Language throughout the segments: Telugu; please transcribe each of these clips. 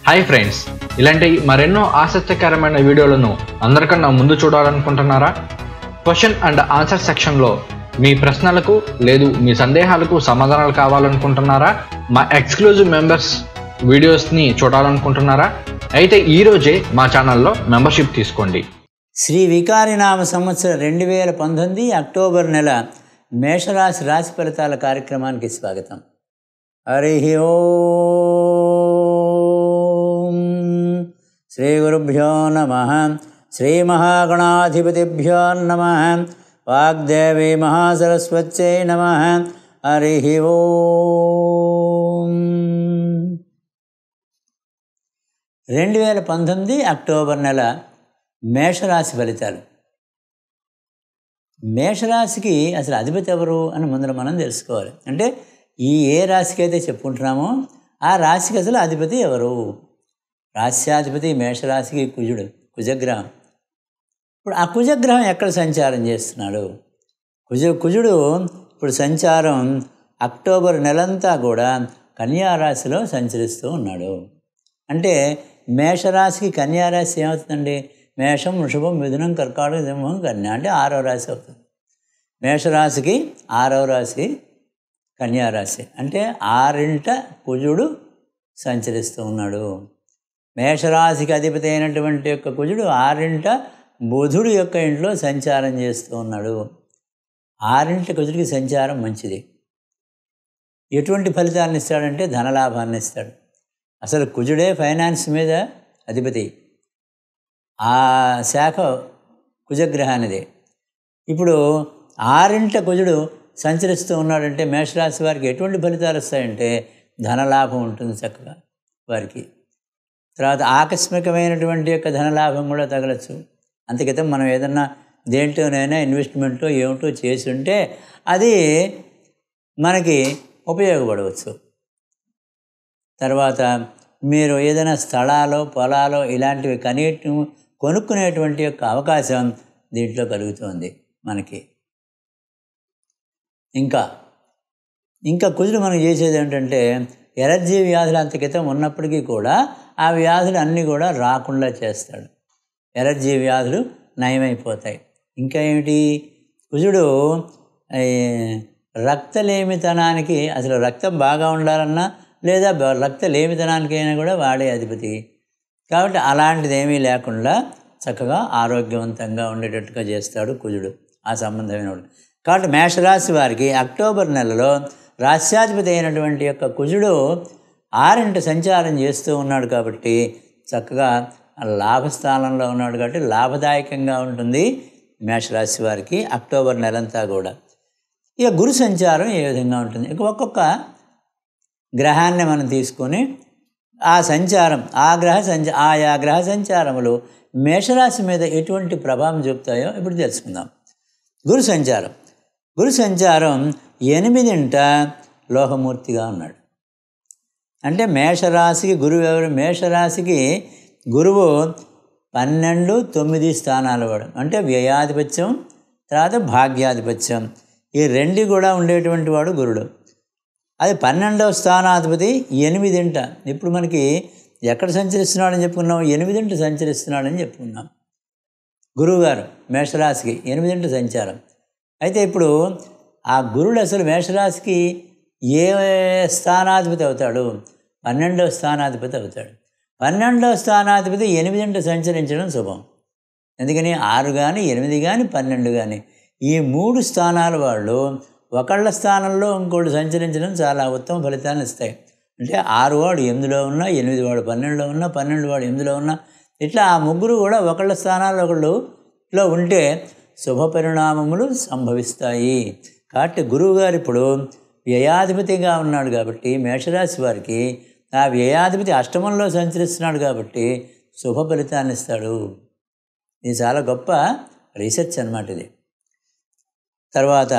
హాయ్ ఫ్రెండ్స్ ఇలాంటి మరెన్నో ఆసక్తికరమైన వీడియోలను అందరికన్నా ముందు చూడాలనుకుంటున్నారా క్వశ్చన్ అండ్ ఆన్సర్ సెక్షన్లో మీ ప్రశ్నలకు లేదు మీ సందేహాలకు సమాధానాలు కావాలనుకుంటున్నారా మా ఎక్స్క్లూజివ్ మెంబర్స్ వీడియోస్ని చూడాలనుకుంటున్నారా అయితే ఈ రోజే మా ఛానల్లో మెంబర్షిప్ తీసుకోండి శ్రీ వికారినామ సంవత్సరం రెండు వేల పంతొమ్మిది అక్టోబర్ నెల మేషరాశి రాశి ఫలితాల కార్యక్రమానికి స్వాగతం హరి ఓం శ్రీ గురుభ్యో నమ శ్రీ మహాగణాధిపతిభ్యో నమ వాగ్దేవి మహాసరస్వత్యై నమ హరి ఓం రెండు వేల పంతొమ్మిది అక్టోబర్ నెల మేషరాశి ఫలితాలు మేషరాశికి అసలు అధిపతి ఎవరు అని ముందర మనం తెలుసుకోవాలి అంటే ఈ ఏ రాశికి అయితే చెప్పుకుంటున్నామో ఆ రాశికి అసలు అధిపతి ఎవరు రాశ్యాధిపతి మేషరాశికి కుజుడు కుజగ్రహం ఇప్పుడు ఆ కుజగ్రహం ఎక్కడ సంచారం చేస్తున్నాడు కుజ కుజుడు ఇప్పుడు సంచారం అక్టోబర్ నెలంతా కూడా కన్యా రాశిలో సంచరిస్తూ ఉన్నాడు అంటే మేషరాశికి కన్యారాశి ఏమవుతుందండి మేషం వృషభం మిథునం కర్కాటక సింహం కన్య అంటే ఆరో రాశి అవుతుంది మేషరాశికి ఆరవ రాశి కన్యారాశి అంటే ఆరింట కుజుడు సంచరిస్తూ ఉన్నాడు మేషరాశికి అధిపతి అయినటువంటి యొక్క కుజుడు ఆరింట బుధుడు యొక్క ఇంట్లో సంచారం చేస్తూ ఉన్నాడు ఆరింట కుజుడికి సంచారం మంచిది ఎటువంటి ఫలితాలను ఇస్తాడంటే ధనలాభాన్ని ఇస్తాడు అసలు కుజుడే ఫైనాన్స్ మీద అధిపతి ఆ శాఖ కుజగ్రహానిదే ఇప్పుడు ఆరింట కుజుడు సంచరిస్తూ ఉన్నాడంటే మేషరాశి వారికి ఎటువంటి ఫలితాలు వస్తాయంటే ధనలాభం ఉంటుంది చక్కగా వారికి తర్వాత ఆకస్మికమైనటువంటి యొక్క ధనలాభం కూడా తగలచ్చు అంతకితం మనం ఏదన్నా దేంట్లోనైనా ఇన్వెస్ట్మెంట్లో ఏమిటో చేసి ఉంటే అది మనకి ఉపయోగపడవచ్చు తర్వాత మీరు ఏదైనా స్థలాలు పొలాలు ఇలాంటివి కనీటి కొనుక్కునేటువంటి యొక్క అవకాశం దీంట్లో కలుగుతుంది మనకి ఇంకా ఇంకా కుదురు మనం చేసేది ఏంటంటే ఎలర్జీ వ్యాధులు అంత క్రితం ఉన్నప్పటికీ కూడా ఆ వ్యాధులు అన్నీ కూడా రాకుండా చేస్తాడు ఎలర్జీ వ్యాధులు నయమైపోతాయి ఇంకా ఏమిటి కుజుడు రక్తలేమితనానికి అసలు రక్తం బాగా ఉండాలన్నా లేదా రక్త లేమితనానికైనా కూడా వాడే అధిపతి కాబట్టి అలాంటిది ఏమీ లేకుండా చక్కగా ఆరోగ్యవంతంగా ఉండేటట్టుగా చేస్తాడు కుజుడు ఆ సంబంధమైన వాడు కాబట్టి మేషరాశి వారికి అక్టోబర్ నెలలో రాశ్యాధిపతి అయినటువంటి యొక్క కుజుడు ఆరింటి సంచారం చేస్తూ ఉన్నాడు కాబట్టి చక్కగా లాభస్థానంలో ఉన్నాడు కాబట్టి లాభదాయకంగా ఉంటుంది మేషరాశి వారికి అక్టోబర్ నెలంతా కూడా ఇక గురు సంచారం ఏ విధంగా ఉంటుంది ఇక ఒక్కొక్క గ్రహాన్ని మనం తీసుకొని ఆ సంచారం ఆ గ్రహ సంచ ఆయా గ్రహ సంచారములు మేషరాశి మీద ఎటువంటి ప్రభావం చూపుతాయో ఇప్పుడు తెలుసుకుందాం గురు సంచారం గురు సంచారం ఎనిమిదింట లోహమూర్తిగా ఉన్నాడు అంటే మేషరాశికి గురువు ఎవరు మేషరాశికి గురువు పన్నెండు తొమ్మిది స్థానాలు వాడు అంటే వ్యయాధిపత్యం తర్వాత భాగ్యాధిపత్యం ఈ రెండు కూడా ఉండేటువంటి వాడు గురుడు అది పన్నెండవ స్థానాధిపతి ఎనిమిదింట ఇప్పుడు మనకి ఎక్కడ సంచరిస్తున్నాడని చెప్పుకున్నాం ఎనిమిదింట సంచరిస్తున్నాడని చెప్పుకున్నాం గురువుగారు మేషరాశికి ఎనిమిదింట సంచారం అయితే ఇప్పుడు ఆ గురుడు అసలు మేషరాశికి ఏ స్థానాధిపతి అవుతాడు పన్నెండవ స్థానాధిపతి అవుతాడు పన్నెండవ స్థానాధిపతి ఎనిమిదింట సంచరించడం శుభం ఎందుకని ఆరు కానీ ఎనిమిది కానీ పన్నెండు కానీ ఈ మూడు స్థానాల వాళ్ళు ఒకళ్ళ స్థానంలో ఇంకోటి సంచరించడం చాలా ఉత్తమ ఫలితాలను ఇస్తాయి అంటే ఆరు వాడు ఎనిమిదిలో ఉన్నా ఎనిమిది వాడు పన్నెండులో ఉన్నా పన్నెండు వాడు ఎనిమిదిలో ఉన్నా ఇట్లా ఆ ముగ్గురు కూడా ఒకళ్ళ స్థానాల్లో ఒకళ్ళులో ఉంటే శుభ పరిణామములు సంభవిస్తాయి కాబట్టి గురువుగారు ఇప్పుడు వ్యయాధిపతిగా ఉన్నాడు కాబట్టి మేషరాశి వారికి ఆ వ్యయాధిపతి అష్టమంలో సంచరిస్తున్నాడు కాబట్టి శుభ ఫలితాన్ని ఇస్తాడు ఇది చాలా గొప్ప రీసెర్చ్ అనమాట ఇది తర్వాత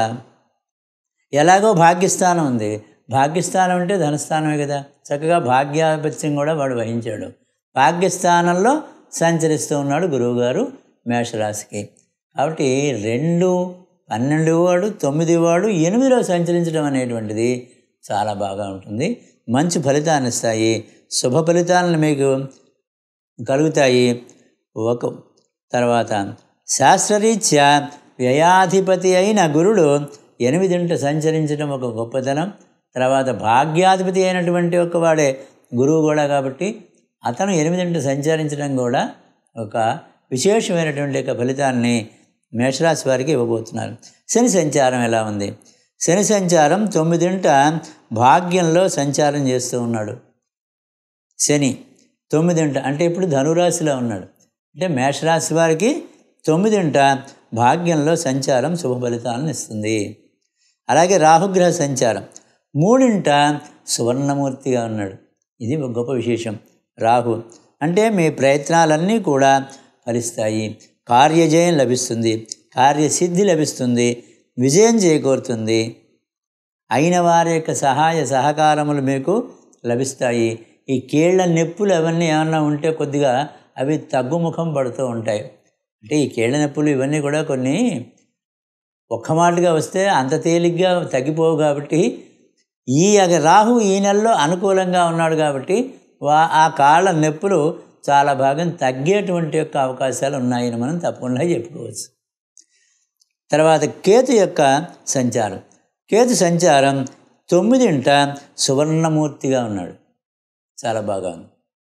ఎలాగో భాగ్యస్థానం ఉంది భాగ్యస్థానం అంటే ధనస్థానమే కదా చక్కగా భాగ్యాధిపత్యం కూడా వాడు వహించాడు భాగ్యస్థానంలో సంచరిస్తూ ఉన్నాడు గురువుగారు మేషరాశికి కాబట్టి రెండు పన్నెండు వాడు తొమ్మిది వాడు ఎనిమిదిలో సంచరించడం అనేటువంటిది చాలా బాగా ఉంటుంది మంచి ఫలితాన్ని ఇస్తాయి శుభ ఫలితాలను మీకు కలుగుతాయి ఒక తర్వాత శాస్త్రరీత్యా వ్యయాధిపతి అయిన గురుడు ఎనిమిదింట సంచరించడం ఒక గొప్పతనం తర్వాత భాగ్యాధిపతి అయినటువంటి ఒక వాడే గురువు కూడా కాబట్టి అతను ఎనిమిదింట సంచరించడం కూడా ఒక విశేషమైనటువంటి ఒక ఫలితాన్ని మేషరాశి వారికి ఇవ్వబోతున్నారు శని సంచారం ఎలా ఉంది శని సంచారం తొమ్మిదింట భాగ్యంలో సంచారం చేస్తూ ఉన్నాడు శని తొమ్మిదింట అంటే ఇప్పుడు ధనురాశిలో ఉన్నాడు అంటే మేషరాశి వారికి తొమ్మిదింట భాగ్యంలో సంచారం శుభ ఫలితాలను ఇస్తుంది అలాగే రాహుగ్రహ సంచారం మూడింట సువర్ణమూర్తిగా ఉన్నాడు ఇది ఒక గొప్ప విశేషం రాహు అంటే మీ ప్రయత్నాలన్నీ కూడా ఫలిస్తాయి కార్యజయం లభిస్తుంది కార్యసిద్ధి లభిస్తుంది విజయం చేకూరుతుంది అయిన వారి యొక్క సహాయ సహకారములు మీకు లభిస్తాయి ఈ కీళ్ళ నొప్పులు అవన్నీ ఏమన్నా ఉంటే కొద్దిగా అవి తగ్గుముఖం పడుతూ ఉంటాయి అంటే ఈ కీళ్ళ నొప్పులు ఇవన్నీ కూడా కొన్ని ఒక్క మాటగా వస్తే అంత తేలిగ్గా తగ్గిపోవు కాబట్టి ఈ యొక్క రాహు ఈ నెలలో అనుకూలంగా ఉన్నాడు కాబట్టి వా ఆ కాళ్ళ నొప్పులు చాలా భాగం తగ్గేటువంటి యొక్క అవకాశాలు ఉన్నాయని మనం తప్పకుండా చెప్పుకోవచ్చు తర్వాత కేతు యొక్క సంచారం కేతు సంచారం తొమ్మిదింట సువర్ణమూర్తిగా ఉన్నాడు చాలా బాగా ఉంది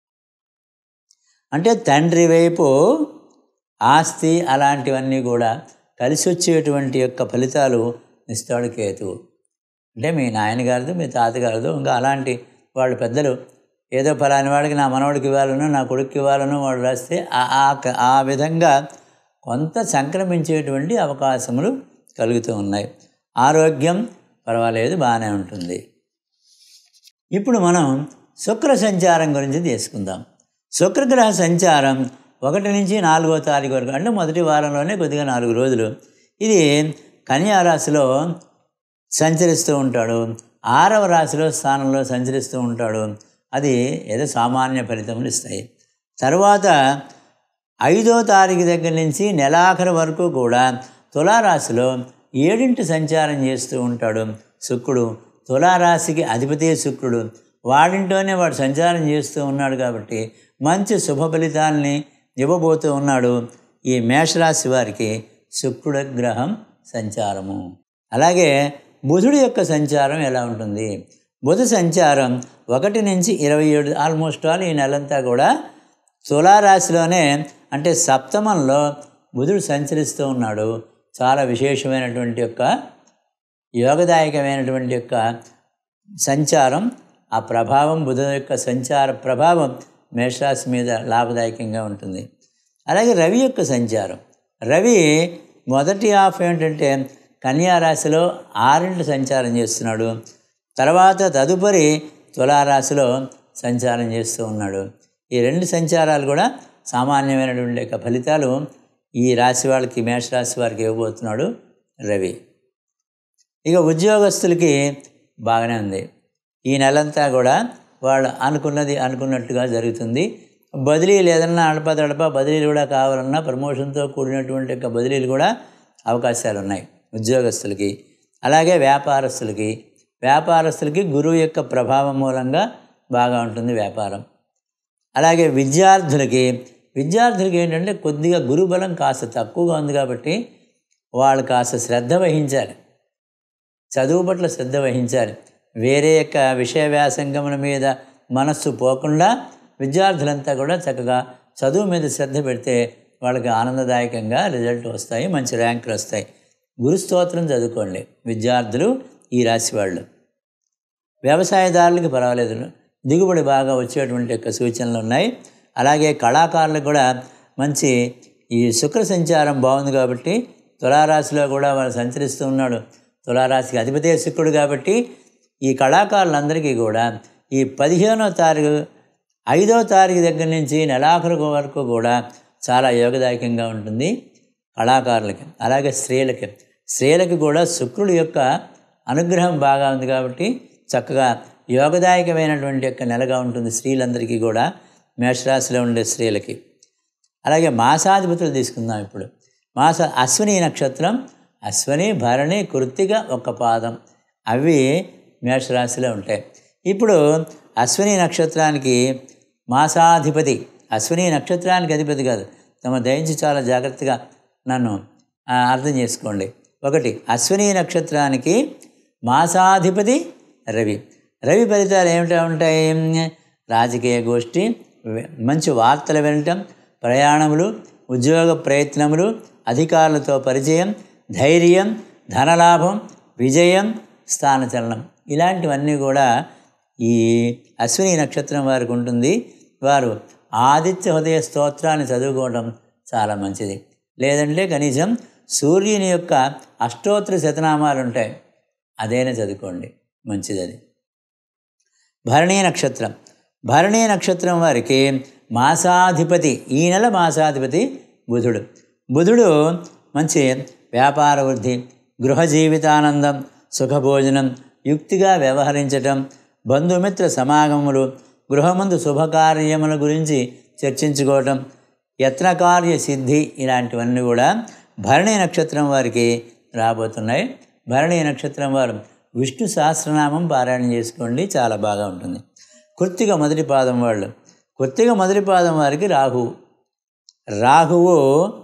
అంటే తండ్రి వైపు ఆస్తి అలాంటివన్నీ కూడా కలిసి వచ్చేటువంటి యొక్క ఫలితాలు ఇస్తాడు కేతువు అంటే మీ నాయనగారితో మీ తాతగారితో ఇంకా అలాంటి వాళ్ళు పెద్దలు ఏదో ఫలాని వాడికి నా మనవడికి ఇవ్వాలను నా కొడుకు ఇవ్వాలను వాడు రాస్తే ఆ- ఆ- ఆ విధంగా కొంత సంక్రమించేటువంటి అవకాశములు కలుగుతూ ఉన్నాయి ఆరోగ్యం పర్వాలేదు బాగానే ఉంటుంది ఇప్పుడు మనం శుక్ర సంచారం గురించి తీసుకుందాం శుక్రగ్రహ సంచారం ఒకటి నుంచి నాలుగో తారీఖు వరకు అంటే మొదటి వారంలోనే కొద్దిగా నాలుగు రోజులు ఇది కన్యా రాశిలో సంచరిస్తూ ఉంటాడు ఆరవ రాశిలో స్థానంలో సంచరిస్తూ ఉంటాడు అది ఏదో సామాన్య ఫలితములు ఇస్తాయి తర్వాత ఐదో తారీఖు దగ్గర నుంచి నెలాఖరు వరకు కూడా తులారాశిలో ఏడింటి సంచారం చేస్తూ ఉంటాడు శుక్రుడు తులారాశికి అధిపతి శుక్రుడు వాడింట్లోనే వాడు సంచారం చేస్తూ ఉన్నాడు కాబట్టి మంచి శుభ ఫలితాల్ని ఇవ్వబోతూ ఉన్నాడు ఈ మేషరాశి వారికి శుక్రుడ గ్రహం సంచారము అలాగే బుధుడి యొక్క సంచారం ఎలా ఉంటుంది బుధ సంచారం ఒకటి నుంచి ఇరవై ఏడు ఆల్మోస్ట్ ఆల్ ఈ నెలంతా కూడా తులారాశిలోనే అంటే సప్తమంలో బుధుడు సంచరిస్తూ ఉన్నాడు చాలా విశేషమైనటువంటి యొక్క యోగదాయకమైనటువంటి యొక్క సంచారం ఆ ప్రభావం బుధ యొక్క సంచార ప్రభావం మేషరాశి మీద లాభదాయకంగా ఉంటుంది అలాగే రవి యొక్క సంచారం రవి మొదటి హాఫ్ ఏంటంటే కన్యా రాశిలో ఆరింటి సంచారం చేస్తున్నాడు తర్వాత తదుపరి తులారాశిలో సంచారం చేస్తూ ఉన్నాడు ఈ రెండు సంచారాలు కూడా సామాన్యమైనటువంటి యొక్క ఫలితాలు ఈ రాశి వాళ్ళకి మేషరాశి వారికి ఇవ్వబోతున్నాడు రవి ఇక ఉద్యోగస్తులకి బాగానే ఉంది ఈ నెలంతా కూడా వాళ్ళు అనుకున్నది అనుకున్నట్టుగా జరుగుతుంది బదిలీలు ఏదన్నా అడపదడప బదిలీలు కూడా కావాలన్నా ప్రమోషన్తో కూడినటువంటి యొక్క బదిలీలు కూడా అవకాశాలు ఉన్నాయి ఉద్యోగస్తులకి అలాగే వ్యాపారస్తులకి వ్యాపారస్తులకి గురువు యొక్క ప్రభావం మూలంగా బాగా ఉంటుంది వ్యాపారం అలాగే విద్యార్థులకి విద్యార్థులకి ఏంటంటే కొద్దిగా గురుబలం కాస్త తక్కువగా ఉంది కాబట్టి వాళ్ళు కాస్త శ్రద్ధ వహించాలి చదువు పట్ల శ్రద్ధ వహించాలి వేరే యొక్క విషయ వ్యాసంగముల మీద మనస్సు పోకుండా విద్యార్థులంతా కూడా చక్కగా చదువు మీద శ్రద్ధ పెడితే వాళ్ళకి ఆనందదాయకంగా రిజల్ట్ వస్తాయి మంచి ర్యాంకులు వస్తాయి గురు స్తోత్రం చదువుకోండి విద్యార్థులు ఈ రాశి వాళ్ళు వ్యవసాయదారులకి పర్వాలేదు దిగుబడి బాగా వచ్చేటువంటి యొక్క సూచనలు ఉన్నాయి అలాగే కళాకారులకు కూడా మంచి ఈ శుక్ర సంచారం బాగుంది కాబట్టి తులారాశిలో కూడా వాళ్ళు సంచరిస్తూ ఉన్నాడు తులారాశికి అధిపతి శుక్రుడు కాబట్టి ఈ కళాకారులందరికీ కూడా ఈ పదిహేనో తారీఖు ఐదో తారీఖు దగ్గర నుంచి నెలాఖరు వరకు కూడా చాలా యోగదాయకంగా ఉంటుంది కళాకారులకి అలాగే స్త్రీలకి స్త్రీలకి కూడా శుక్రుడు యొక్క అనుగ్రహం బాగా ఉంది కాబట్టి చక్కగా యోగదాయకమైనటువంటి యొక్క నెలగా ఉంటుంది స్త్రీలందరికీ కూడా మేషరాశిలో ఉండే స్త్రీలకి అలాగే మాసాధిపతులు తీసుకుందాం ఇప్పుడు మాస అశ్విని నక్షత్రం అశ్విని భరణి కృత్తిక ఒక పాదం అవి మేషరాశిలో ఉంటాయి ఇప్పుడు అశ్విని నక్షత్రానికి మాసాధిపతి అశ్విని నక్షత్రానికి అధిపతి కాదు తమ దయించి చాలా జాగ్రత్తగా నన్ను ఆ, అర్థం చేసుకోండి ఒకటి అశ్విని నక్షత్రానికి మాసాధిపతి రవి రవి ఫలితాలు ఏమిటా ఉంటాయి రాజకీయ గోష్ఠి వె- మంచి వార్తలు వినటం ప్రయాణములు ఉద్యోగ ప్రయత్నములు అధికారులతో పరిచయం ధైర్యం ధనలాభం విజయం స్థానచలనం ఇలాంటివన్నీ కూడా ఈ అశ్విని నక్షత్రం వారికి ఉంటుంది వారు ఆదిత్య హృదయ స్తోత్రాన్ని చదువుకోవడం చాలా మంచిది లేదంటే కనీసం సూర్యుని యొక్క అష్టోత్తర శతనామాలు ఉంటాయి అదైనా చదువుకోండి మంచిది అది భరణీ నక్షత్రం భరణీ నక్షత్రం వారికి మాసాధిపతి ఈ నెల మాసాధిపతి బుధుడు బుధుడు మంచి వ్యాపార వృద్ధి గృహ జీవితానందం సుఖభోజనం యుక్తిగా వ్యవహరించటం బంధుమిత్ర సమాగములు గృహమందు శుభకార్యముల గురించి చర్చించుకోవటం యత్నకార్య సిద్ధి ఇలాంటివన్నీ కూడా భరణీ నక్షత్రం వారికి రాబోతున్నాయి భరణీ నక్షత్రం వారు విష్ణు సహస్రనామం పారాయణ చేసుకోండి చాలా బాగా ఉంటుంది కృత్తిక మొదటి పాదం వాళ్ళు కృత్తిక మొదటి పాదం వారికి రాహువు రాహువు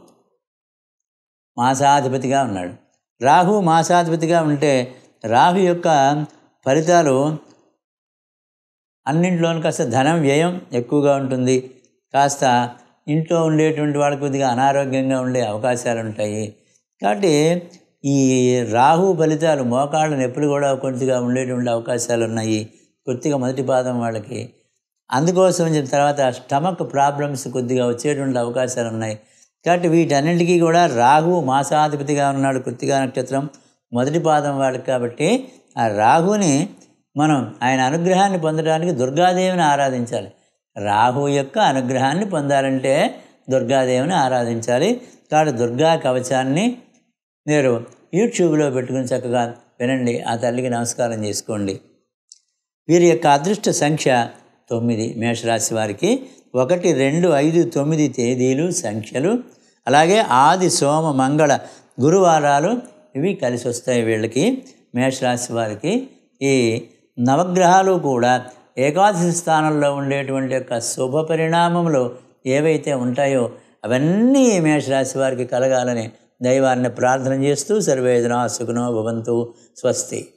మాసాధిపతిగా ఉన్నాడు రాహు మాసాధిపతిగా ఉంటే రాహు యొక్క ఫలితాలు అన్నింట్లోనూ కాస్త ధనం వ్యయం ఎక్కువగా ఉంటుంది కాస్త ఇంట్లో ఉండేటువంటి వాళ్ళకి కొద్దిగా అనారోగ్యంగా ఉండే అవకాశాలు ఉంటాయి కాబట్టి ఈ రాహు ఫలితాలు మోకాళ్ళ నొప్పులు కూడా కొద్దిగా ఉండేటువంటి అవకాశాలు ఉన్నాయి కొద్దిగా మొదటి పాదం వాళ్ళకి అందుకోసం చెప్పిన తర్వాత స్టమక్ ప్రాబ్లమ్స్ కొద్దిగా వచ్చేటువంటి అవకాశాలు ఉన్నాయి కాబట్టి వీటన్నింటికీ కూడా రాహువు మాసాధిపతిగా ఉన్నాడు కృత్తిగా నక్షత్రం మొదటి పాదం వాళ్ళకి కాబట్టి ఆ రాహుని మనం ఆయన అనుగ్రహాన్ని పొందడానికి దుర్గాదేవిని ఆరాధించాలి రాహు యొక్క అనుగ్రహాన్ని పొందాలంటే దుర్గాదేవిని ఆరాధించాలి కాబట్టి దుర్గా కవచాన్ని మీరు యూట్యూబ్లో పెట్టుకుని చక్కగా వినండి ఆ తల్లికి నమస్కారం చేసుకోండి వీరి యొక్క అదృష్ట సంఖ్య తొమ్మిది మేషరాశి వారికి ఒకటి రెండు ఐదు తొమ్మిది తేదీలు సంఖ్యలు అలాగే ఆది సోమ మంగళ గురువారాలు ఇవి కలిసి వస్తాయి వీళ్ళకి మేషరాశి వారికి ఈ నవగ్రహాలు కూడా ఏకాదశి స్థానంలో ఉండేటువంటి యొక్క శుభ పరిణామములు ఏవైతే ఉంటాయో అవన్నీ ఈ మేషరాశి వారికి కలగాలని దైవాన్ని ప్రార్థన చేస్తూ సర్వేదన సుఖనో భవంతు స్వస్తి